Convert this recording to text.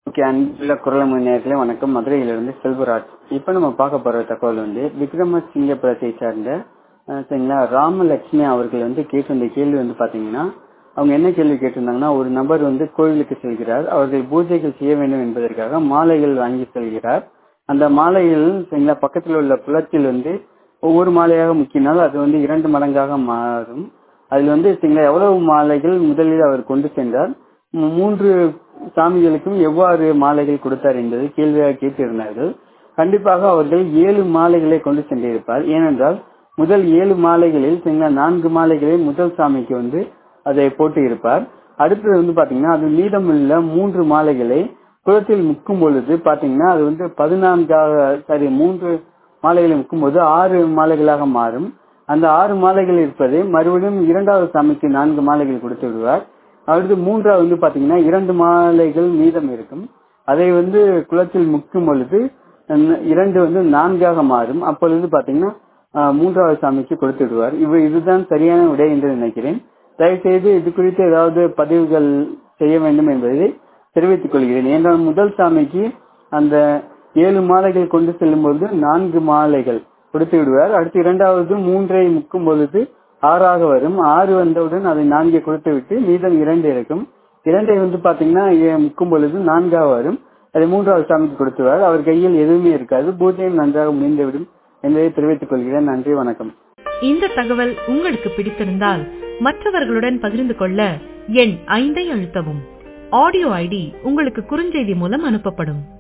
okay அன்புள்ள குரலமணி நேரத்திலே வணக்கம் மதுரையிலிருந்து செல்வராஜ் இப்போ நம்ம பார்க்க போற தகவல் வந்து விக்ரமசிங்கபுரத்தை சார்ந்த அஹ், சரிங்களா ராமலட்சுமி அவர்கள் வந்து கேட்டிருந்த கேள்வி வந்து பாத்தீங்கன்னா அவங்க என்ன கேள்வி கேட்டிருந்தாங்கன்னா ஒரு நபர் வந்து கோயிலுக்கு செல்கிறார் அவர்கள் பூஜைகள் செய்ய வேண்டும் என்பதற்காக மாலைகள் வாங்கி செல்கிறார் அந்த மாலைகள் சரிங்களா பக்கத்தில் உள்ள குளத்தில் வந்து ஒவ்வொரு மாலையாக முக்கினால் அது வந்து இரண்டு மடங்காக மாறும் அதில் வந்து சரிங்களா எவ்வளவு மாலைகள் முதலில் அவர் கொண்டு சென்றார் மூ- மூன்று சாமிகளுக்கும் எவ்வாறு மாலைகள் கொடுத்தார் என்பது கேள்வியாக கேட்டிருந்தார்கள் கண்டிப்பாக அவர்கள் ஏழு மாலைகளை கொண்டு சென்றிருப்பார் ஏனென்றால் முதல் ஏழு மாலைகளில் சரிங்களா நான்கு மாலைகளை முதல் சாமிக்கு வந்து அதை போட்டு இருப்பார் அடுத்தது வந்து பாத்தீங்கன்னா அது மீதமுள்ள மூன்று மாலைகளை குளத்தில் முக்கும் பொழுது பாத்தீங்கன்னா அது வந்து பதினான்காக சாரி மூன்று மாலைகளை முக்கும் போது ஆறு மாலைகளாக மாறும் அந்த ஆறு மாலைகள் இருப்பதை மறுபடியும் இரண்டாவது சாமிக்கு நான்கு மாலைகள் கொடுத்து விடுவார் அடுத்து மூன்றாவது வந்து பாத்தீங்கன்னா இரண்டு மாலைகள் மீதம் இருக்கும் அதை வந்து குளத்தில் முக்கும் பொழுது அஹ், இரண்டு வந்து நான்காக மாறும் அப்பொழுது பாத்தீங்கன்னா அஹ், மூன்றாவது சாமிக்கு கொடுத்து விடுவார் இவ இதுதான் சரியான விடை என்று நினைக்கிறேன் தயவுசெய்து இது குறித்து ஏதாவது பதிவுகள் செய்ய வேண்டும் என்பதை தெரிவித்துக் கொள்கிறேன் ஏனென்றால் முதல் சாமிக்கு அந்த ஏழு மாலைகள் கொண்டு செல்லும் பொழுது நான்கு மாலைகள் கொடுத்து விடுவார் அடுத்து இரண்டாவது மூன்றை முக்கும் பொழுது ஆறாக வரும் ஆறு வந்தவுடன் அதை நான்கை கொடுத்து விட்டு மீதம் இரண்டு இருக்கும் இரண்டை வந்து பாத்தீங்கன்னா ஏ- முக்கும் பொழுது நான்காக வரும் அதை மூன்றாவது சாமிக்கு கொடுத்துவார் அவர் கையில் எதுவுமே இருக்காது பூஜையும் நன்றாக முடிந்துவிடும் என்பதை தெரிவித்துக் கொள்கிறேன் நன்றி வணக்கம் இந்த தகவல் உங்களுக்கு பிடித்திருந்தால் மற்றவர்களுடன் பகிர்ந்து கொள்ள எண் ஐந்தை அழுத்தவும் ஆடியோ ஐடி உங்களுக்கு குறுஞ்செய்தி மூலம் அனுப்பப்படும்